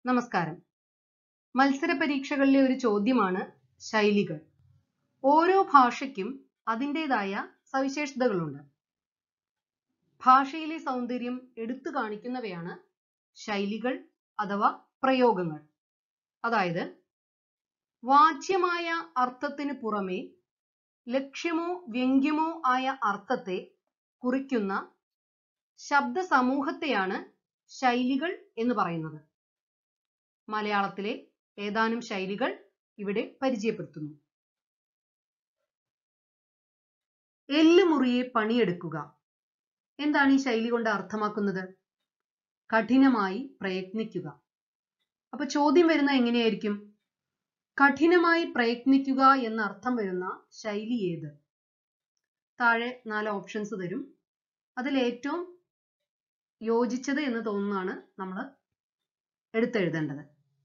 നമസ്കാരം മത്സര പരീക്ഷകളിലെ ഒരു ചോദ്യമാണ് ശൈലികൾ ഓരോ ഭാഷയ്ക്കും അതിൻ്റെതായ സവിശേഷതകളുണ്ട് ഭാഷയിലെ സൗന്ദര്യം എടുത്തു കാണിക്കുന്നവയാണ് ശൈലികൾ അഥവാ പ്രയോഗങ്ങൾ അതായത് വാച്യമായ അർത്ഥത്തിന് പുറമെ ലക്ഷ്യമോ വ്യംഗ്യമോ ആയ അർത്ഥത്തെ കുറിക്കുന്ന ശബ്ദ സമൂഹത്തെയാണ് ശൈലികൾ എന്ന് പറയുന്നത് മലയാളത്തിലെ ഏതാനും ശൈലികൾ ഇവിടെ പരിചയപ്പെടുത്തുന്നു എല്ലുമുറിയെ പണിയെടുക്കുക എന്താണ് ഈ ശൈലി കൊണ്ട് അർത്ഥമാക്കുന്നത് കഠിനമായി പ്രയത്നിക്കുക അപ്പൊ ചോദ്യം വരുന്ന എങ്ങനെയായിരിക്കും കഠിനമായി പ്രയത്നിക്കുക എന്ന അർത്ഥം വരുന്ന ശൈലി ഏത് താഴെ നാല് ഓപ്ഷൻസ് തരും അതിൽ ഏറ്റവും യോജിച്ചത് എന്ന് തോന്നുന്നതാണ് നമ്മൾ എടുത്തെഴുതേണ്ടത്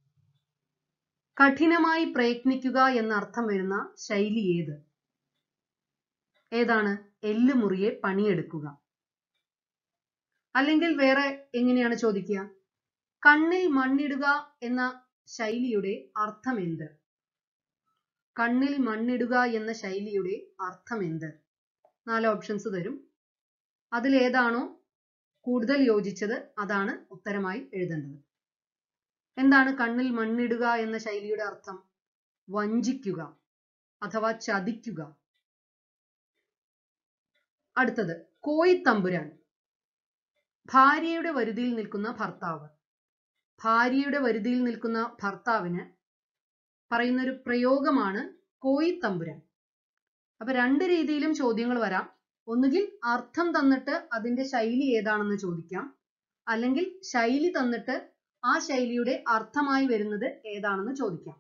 കഠിനമായി പ്രയത്നിക്കുക എന്ന അർത്ഥം വരുന്ന ശൈലി ഏത് ഏതാണ് എല്ലുമുറിയെ പണിയെടുക്കുക അല്ലെങ്കിൽ വേറെ എങ്ങനെയാണ് ചോദിക്കുക കണ്ണിൽ മണ്ണിടുക എന്ന ശൈലിയുടെ അർത്ഥം എന്ത് കണ്ണിൽ മണ്ണിടുക എന്ന ശൈലിയുടെ അർത്ഥം എന്ത് നാല് ഓപ്ഷൻസ് തരും അതിൽ ഏതാണോ കൂടുതൽ യോജിച്ചത് അതാണ് ഉത്തരമായി എഴുതേണ്ടത് എന്താണ് കണ്ണിൽ മണ്ണിടുക എന്ന ശൈലിയുടെ അർത്ഥം വഞ്ചിക്കുക അഥവാ ചതിക്കുക അടുത്തത് കോയിത്തമ്പുരാൻ ഭാര്യയുടെ വരുതിയിൽ നിൽക്കുന്ന ഭർത്താവ് ഭാര്യയുടെ വരുതിയിൽ നിൽക്കുന്ന ഭർത്താവിന് പറയുന്ന ഒരു പ്രയോഗമാണ് കോയിത്തമ്പുരാൻ അപ്പൊ രണ്ട് രീതിയിലും ചോദ്യങ്ങൾ വരാം ഒന്നുകിൽ അർത്ഥം തന്നിട്ട് അതിന്റെ ശൈലി ഏതാണെന്ന് ചോദിക്കാം അല്ലെങ്കിൽ ശൈലി തന്നിട്ട് ആ ശൈലിയുടെ അർത്ഥമായി വരുന്നത് ഏതാണെന്ന് ചോദിക്കാം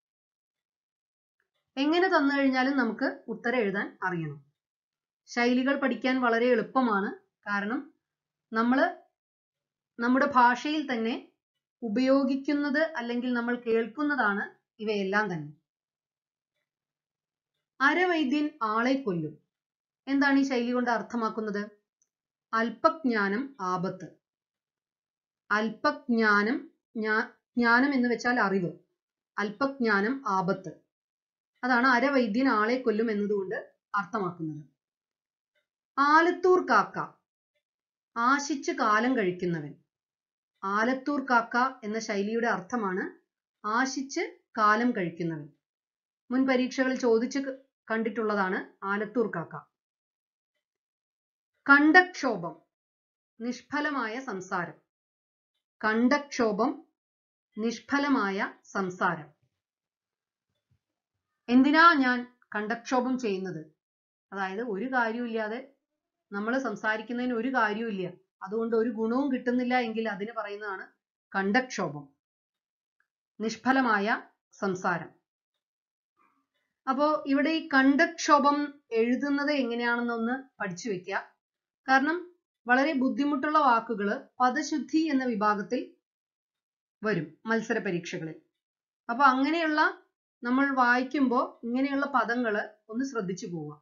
എങ്ങനെ തന്നു കഴിഞ്ഞാലും നമുക്ക് ഉത്തരം എഴുതാൻ അറിയണം ശൈലികൾ പഠിക്കാൻ വളരെ എളുപ്പമാണ് കാരണം നമ്മൾ നമ്മുടെ ഭാഷയിൽ തന്നെ ഉപയോഗിക്കുന്നത് അല്ലെങ്കിൽ നമ്മൾ കേൾക്കുന്നതാണ് ഇവയെല്ലാം തന്നെ അരവൈദ്യൻ ആളെ കൊല്ലും എന്താണ് ഈ ശൈലി കൊണ്ട് അർത്ഥമാക്കുന്നത് അല്പജ്ഞാനം ആപത്ത് അല്പജ്ഞാനം ജ്ഞാനം എന്ന് വെച്ചാൽ അറിവ് അല്പജ്ഞാനം ആപത്ത് അതാണ് അരവൈദ്യൻ ആളെ കൊല്ലും എന്നതുകൊണ്ട് അർത്ഥമാക്കുന്നത് ആലത്തൂർ കാക്ക ആശിച്ച് കാലം കഴിക്കുന്നവൻ ആലത്തൂർ കാക്ക എന്ന ശൈലിയുടെ അർത്ഥമാണ് ആശിച്ച് കാലം കഴിക്കുന്നവൻ മുൻ പരീക്ഷകളിൽ ചോദിച്ച് കണ്ടിട്ടുള്ളതാണ് ആലത്തൂർ കാക്ക കണ്ടക്ഷോഭം നിഷ്ഫലമായ സംസാരം കണ്ടക്ഷോഭം നിഷ്ഫലമായ സംസാരം എന്തിനാ ഞാൻ കണ്ടക്ഷോഭം ചെയ്യുന്നത് അതായത് ഒരു കാര്യമില്ലാതെ നമ്മൾ സംസാരിക്കുന്നതിന് ഒരു കാര്യമില്ല അതുകൊണ്ട് ഒരു ഗുണവും കിട്ടുന്നില്ല എങ്കിൽ അതിന് പറയുന്നതാണ് കണ്ടക്ഷോഭം നിഷ്ഫലമായ സംസാരം അപ്പോ ഇവിടെ ഈ കണ്ടക്ഷോഭം എഴുതുന്നത് എങ്ങനെയാണെന്നൊന്ന് പഠിച്ചു വെക്കുക കാരണം വളരെ ബുദ്ധിമുട്ടുള്ള വാക്കുകൾ പദശുദ്ധി എന്ന വിഭാഗത്തിൽ വരും മത്സര പരീക്ഷകളിൽ അപ്പൊ അങ്ങനെയുള്ള നമ്മൾ വായിക്കുമ്പോൾ ഇങ്ങനെയുള്ള പദങ്ങൾ ഒന്ന് ശ്രദ്ധിച്ചു പോവുക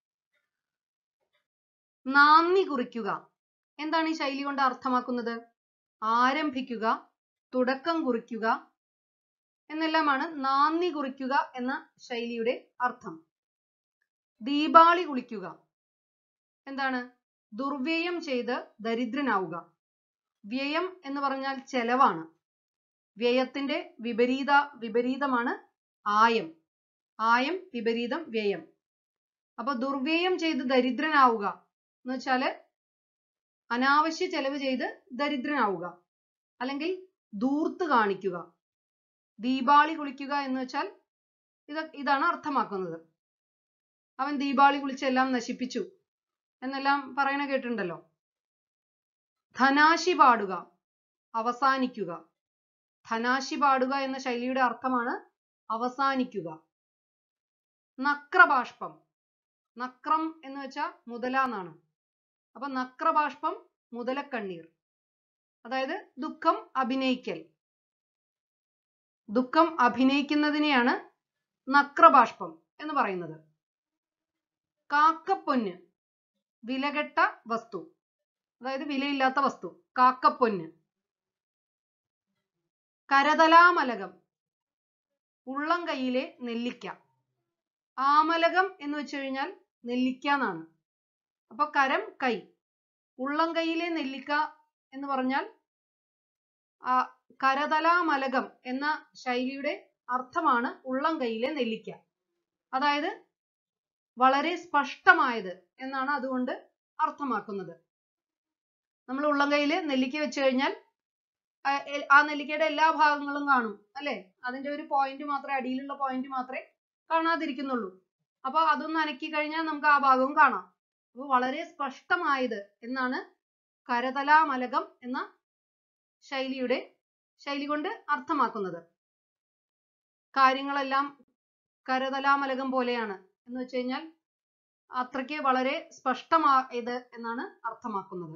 നാന്ദി കുറിക്കുക എന്താണ് ഈ ശൈലി കൊണ്ട് അർത്ഥമാക്കുന്നത് ആരംഭിക്കുക തുടക്കം കുറിക്കുക എന്നെല്ലാമാണ് നാന്ദി കുറിക്കുക എന്ന ശൈലിയുടെ അർത്ഥം ദീപാളി കുളിക്കുക എന്താണ് ദുർവ്യയം ചെയ്ത് ദരിദ്രനാവുക വ്യയം എന്ന് പറഞ്ഞാൽ ചെലവാണ് വ്യയത്തിന്റെ വിപരീത വിപരീതമാണ് ആയം ആയം വിപരീതം വ്യയം അപ്പൊ ദുർവ്യയം ചെയ്ത് ദരിദ്രനാവുക എന്ന് വെച്ചാല് അനാവശ്യ ചെലവ് ചെയ്ത് ദരിദ്രനാവുക അല്ലെങ്കിൽ ദൂർത്ത് കാണിക്കുക ദീപാളി കുളിക്കുക എന്ന് വെച്ചാൽ ഇത് ഇതാണ് അർത്ഥമാക്കുന്നത് അവൻ ദീപാളി കുളിച്ചെല്ലാം നശിപ്പിച്ചു എന്നെല്ലാം പറയണ കേട്ടിട്ടുണ്ടല്ലോ ധനാശി പാടുക അവസാനിക്കുക ധനാശി പാടുക എന്ന ശൈലിയുടെ അർത്ഥമാണ് അവസാനിക്കുക നക്രബാഷ്പം നക്രം എന്ന് വെച്ചാൽ മുതല എന്നാണ് അപ്പൊ നക്രബാഷ്പം മുതലക്കണ്ണീർ അതായത് ദുഃഖം അഭിനയിക്കൽ ദുഃഖം അഭിനയിക്കുന്നതിനെയാണ് നക്രബാഷ്പം എന്ന് പറയുന്നത് കാക്കപ്പൊന്ന് വിലകെട്ട വസ്തു അതായത് വിലയില്ലാത്ത വസ്തു കാക്കപ്പൊന്ന് കരതലാമലകം ഉള്ളം കൈയിലെ നെല്ലിക്ക ആമലകം എന്ന് വെച്ച് കഴിഞ്ഞാൽ നെല്ലിക്ക എന്നാണ് അപ്പൊ കരം കൈ ഉള്ളം കൈയിലെ നെല്ലിക്ക എന്ന് പറഞ്ഞാൽ ആ കരതലാമലകം എന്ന ശൈലിയുടെ അർത്ഥമാണ് ഉള്ളം കൈയിലെ നെല്ലിക്ക അതായത് വളരെ സ്പഷ്ടമായത് എന്നാണ് അതുകൊണ്ട് അർത്ഥമാക്കുന്നത് നമ്മൾ ഉള്ളം കൈയിൽ നെല്ലിക്ക വെച്ച് കഴിഞ്ഞാൽ ആ എ- ആ നെല്ലിക്കയുടെ എല്ലാ ഭാഗങ്ങളും കാണും അല്ലെ അതിന്റെ ഒരു പോയിന്റ് മാത്രമേ അടിയിലുള്ള പോയിന്റ് മാത്രമേ കാണാതിരിക്കുന്നുള്ളൂ അപ്പൊ അതൊന്ന് അനക്കി കഴിഞ്ഞാൽ നമുക്ക് ആ ഭാഗവും കാണാം അപ്പൊ വളരെ സ്പഷ്ടമായത് എന്നാണ് കരതലാമലകം എന്ന ശൈലിയുടെ ശൈലി കൊണ്ട് അർത്ഥമാക്കുന്നത് കാര്യങ്ങളെല്ലാം കരതലാമലകം പോലെയാണ് എന്ന് വെച്ച് കഴിഞ്ഞാൽ അത്രയ്ക്ക് വളരെ സ്പഷ്ടമായത് എന്നാണ് അർത്ഥമാക്കുന്നത്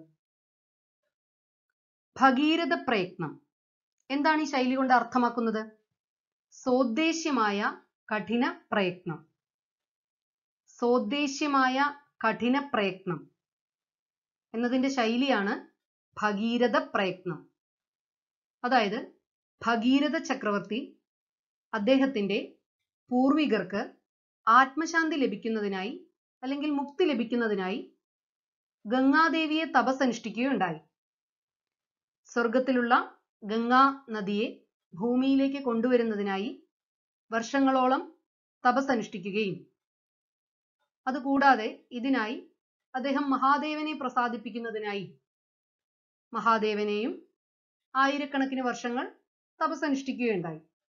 ഭഗീരഥ പ്രയത്നം എന്താണ് ഈ ശൈലി കൊണ്ട് അർത്ഥമാക്കുന്നത് സോദ്ദേശ്യമായ കഠിന പ്രയത്നം സോദ്ദേശ്യമായ കഠിന പ്രയത്നം എന്നതിന്റെ ശൈലിയാണ് ഭഗീരഥ പ്രയത്നം അതായത് ഭഗീരഥ ചക്രവർത്തി അദ്ദേഹത്തിന്റെ പൂർവികർക്ക് ആത്മശാന്തി ലഭിക്കുന്നതിനായി അല്ലെങ്കിൽ മുക്തി ലഭിക്കുന്നതിനായി ഗംഗാദേവിയെ തപസ്സനുഷ്ഠിക്കുകയുണ്ടായി സ്വർഗത്തിലുള്ള ഗംഗാ നദിയെ ഭൂമിയിലേക്ക് കൊണ്ടുവരുന്നതിനായി വർഷങ്ങളോളം തപസ്സനുഷ്ഠിക്കുകയും അതുകൂടാതെ ഇതിനായി അദ്ദേഹം മഹാദേവനെ പ്രസാദിപ്പിക്കുന്നതിനായി മഹാദേവനെയും ആയിരക്കണക്കിന് വർഷങ്ങൾ തപസ്സനുഷ്ഠിക്കുകയുണ്ടായി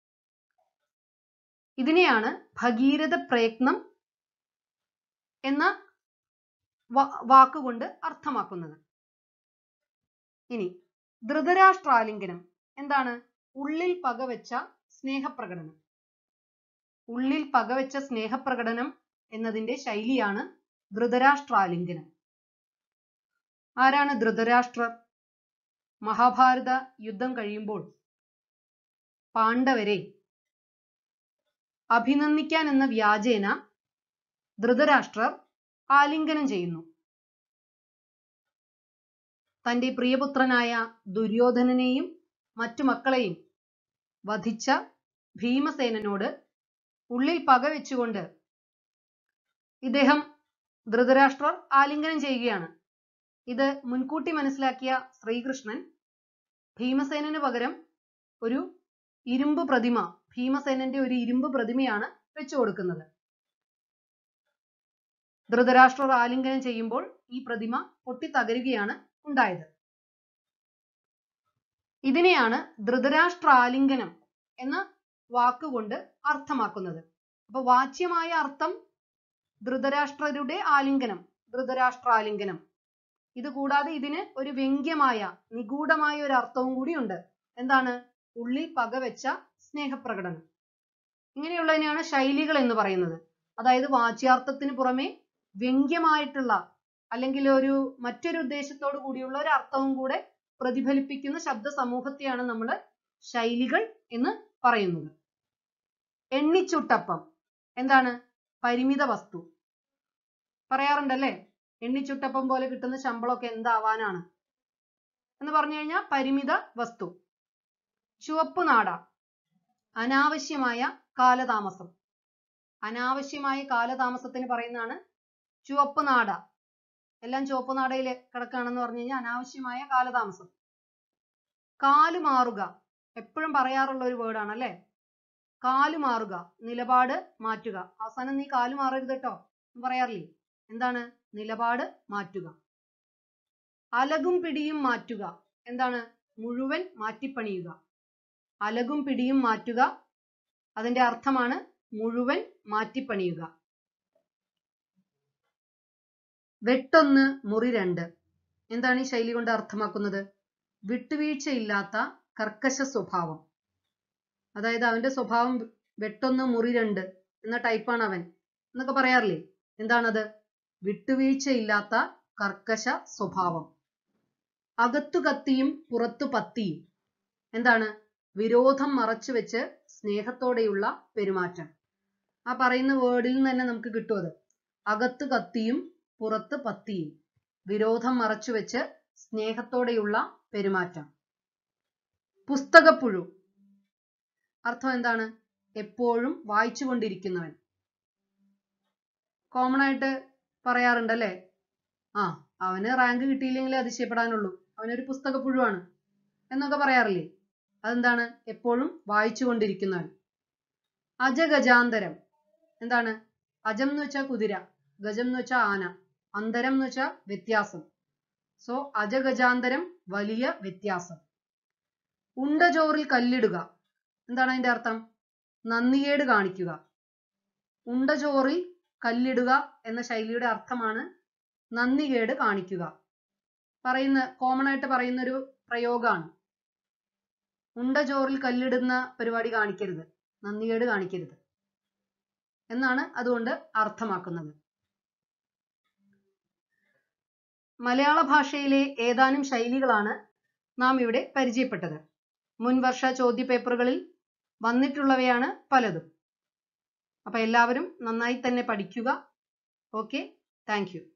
ഇതിനെയാണ് ഭഗീരഥ പ്രയത്നം എന്ന വാ- വാക്കുകൊണ്ട് അർത്ഥമാക്കുന്നത് ഇനി ധൃതരാഷ്ട്രാലിംഗനം എന്താണ് ഉള്ളിൽ പകവെച്ച സ്നേഹപ്രകടനം ഉള്ളിൽ പകവെച്ച സ്നേഹപ്രകടനം എന്നതിന്റെ ശൈലിയാണ് ധൃതരാഷ്ട്രാലിംഗനം ആരാണ് ധൃതരാഷ്ട്രർ മഹാഭാരത യുദ്ധം കഴിയുമ്പോൾ പാണ്ഡവരെ അഭിനന്ദിക്കാൻ എന്ന വ്യാജേന ധൃതരാഷ്ട്രർ ആലിംഗനം ചെയ്യുന്നു തന്റെ പ്രിയപുത്രനായ ദുര്യോധനനെയും മറ്റു മക്കളെയും വധിച്ച ഭീമസേനനോട് ഉള്ളിൽ പകവെച്ചുകൊണ്ട് ഇദ്ദേഹം ധൃതരാഷ്ട്രർ ആലിംഗനം ചെയ്യുകയാണ് ഇത് മുൻകൂട്ടി മനസ്സിലാക്കിയ ശ്രീകൃഷ്ണൻ ഭീമസേനന് പകരം ഒരു ഇരുമ്പ് പ്രതിമ ഭീമസേനന്റെ ഒരു ഇരുമ്പ് പ്രതിമയാണ് വെച്ചു കൊടുക്കുന്നത് ധൃതരാഷ്ട്രർ ആലിംഗനം ചെയ്യുമ്പോൾ ഈ പ്രതിമ പൊട്ടിത്തകരുകയാണ് ഉണ്ടായത് ഇതിനെയാണ് ധൃതരാഷ്ട്രാലിംഗനം എന്ന വാക്കുകൊണ്ട് അർത്ഥമാക്കുന്നത് അപ്പൊ വാച്യമായ അർത്ഥം ധൃതരാഷ്ട്രരുടെ ആലിംഗനം ധൃതരാഷ്ട്രാലിംഗനം ഇത് കൂടാതെ ഇതിന് ഒരു വ്യംഗ്യമായ നിഗൂഢമായ ഒരു അർത്ഥവും കൂടി ഉണ്ട് എന്താണ് ഉള്ളിൽ പകവെച്ച സ്നേഹപ്രകടനം ഇങ്ങനെയുള്ളതിനെയാണ് ശൈലികൾ എന്ന് പറയുന്നത് അതായത് വാച്യാർത്ഥത്തിന് പുറമെ വ്യംഗ്യമായിട്ടുള്ള അല്ലെങ്കിൽ ഒരു മറ്റൊരു ഉദ്ദേശത്തോടു കൂടിയുള്ള ഒരു അർത്ഥവും കൂടെ പ്രതിഫലിപ്പിക്കുന്ന ശബ്ദ സമൂഹത്തെയാണ് നമ്മൾ ശൈലികൾ എന്ന് പറയുന്നത് എണ്ണിച്ചുട്ടപ്പം എന്താണ് പരിമിത വസ്തു പറയാറുണ്ടല്ലേ എണ്ണിച്ചുട്ടപ്പം പോലെ കിട്ടുന്ന ശമ്പളമൊക്കെ എന്താവാനാണ് എന്ന് പറഞ്ഞു കഴിഞ്ഞാൽ പരിമിത വസ്തു ചുവപ്പ് നാട അനാവശ്യമായ കാലതാമസം അനാവശ്യമായ കാലതാമസത്തിന് പറയുന്നതാണ് ചുവപ്പ് നാട എല്ലാം ചുവപ്പ് നാടയിൽ കിടക്കുകയാണെന്ന് പറഞ്ഞു കഴിഞ്ഞാൽ അനാവശ്യമായ കാലതാമസം കാല് മാറുക എപ്പോഴും പറയാറുള്ള ഒരു വേർഡാണ് അല്ലേ കാല് മാറുക നിലപാട് മാറ്റുക അവസാനം നീ കാല് മാറരുത് കേട്ടോ എന്ന് പറയാറില്ലേ എന്താണ് നിലപാട് മാറ്റുക അലകും പിടിയും മാറ്റുക എന്താണ് മുഴുവൻ മാറ്റിപ്പണിയുക അലകും പിടിയും മാറ്റുക അതിന്റെ അർത്ഥമാണ് മുഴുവൻ മാറ്റിപ്പണിയുക വെട്ടൊന്ന് മുറി രണ്ട് എന്താണ് ഈ ശൈലി കൊണ്ട് അർത്ഥമാക്കുന്നത് വിട്ടുവീഴ്ചയില്ലാത്ത കർക്കശ സ്വഭാവം അതായത് അവന്റെ സ്വഭാവം വെട്ടൊന്ന് മുറി രണ്ട് എന്ന ടൈപ്പാണ് അവൻ എന്നൊക്കെ പറയാറില്ലേ എന്താണത് വിട്ടുവീഴ്ചയില്ലാത്ത കർക്കശ സ്വഭാവം അകത്തു കത്തിയും പുറത്തു പത്തിയും എന്താണ് വിരോധം മറച്ചു വെച്ച് സ്നേഹത്തോടെയുള്ള പെരുമാറ്റം ആ പറയുന്ന വേർഡിൽ നിന്ന് തന്നെ നമുക്ക് കിട്ടും അത് അകത്ത് കത്തിയും പുറത്ത് പത്തിയും വിരോധം മറച്ചു വെച്ച് സ്നേഹത്തോടെയുള്ള പെരുമാറ്റം പുസ്തകപ്പുഴു അർത്ഥം എന്താണ് എപ്പോഴും വായിച്ചുകൊണ്ടിരിക്കുന്നവൻ കോമൺ ആയിട്ട് പറയാറുണ്ടല്ലേ ആ അവന് റാങ്ക് കിട്ടിയില്ലെങ്കിൽ അതിശയപ്പെടാനുള്ളൂ അവനൊരു പുസ്തക പുഴുവാണ് എന്നൊക്കെ പറയാറില്ലേ അതെന്താണ് എപ്പോഴും വായിച്ചുകൊണ്ടിരിക്കുന്നവൻ അജഗജാന്തരം എന്താണ് അജം എന്ന് വെച്ചാൽ കുതിര ഗജം എന്ന് വെച്ചാൽ ആന അന്തരം എന്ന് വെച്ചാൽ വ്യത്യാസം സോ അജഗജാന്തരം വലിയ വ്യത്യാസം ഉണ്ടചോറിൽ കല്ലിടുക എന്താണ് അതിന്റെ അർത്ഥം നന്ദികേട് കാണിക്കുക ഉണ്ടചോറിൽ കല്ലിടുക എന്ന ശൈലിയുടെ അർത്ഥമാണ് നന്ദികേട് കാണിക്കുക പറയുന്ന കോമൺ ആയിട്ട് പറയുന്ന ഒരു പ്രയോഗമാണ് ഉണ്ടചോറിൽ കല്ലിടുന്ന പരിപാടി കാണിക്കരുത് നന്ദികേട് കാണിക്കരുത് എന്നാണ് അതുകൊണ്ട് അർത്ഥമാക്കുന്നത് മലയാള ഭാഷയിലെ ഏതാനും ശൈലികളാണ് നാം ഇവിടെ പരിചയപ്പെട്ടത് മുൻവർഷ ചോദ്യപേപ്പറുകളിൽ വന്നിട്ടുള്ളവയാണ് പലതും അപ്പൊ എല്ലാവരും നന്നായി തന്നെ പഠിക്കുക ഓക്കെ താങ്ക് യു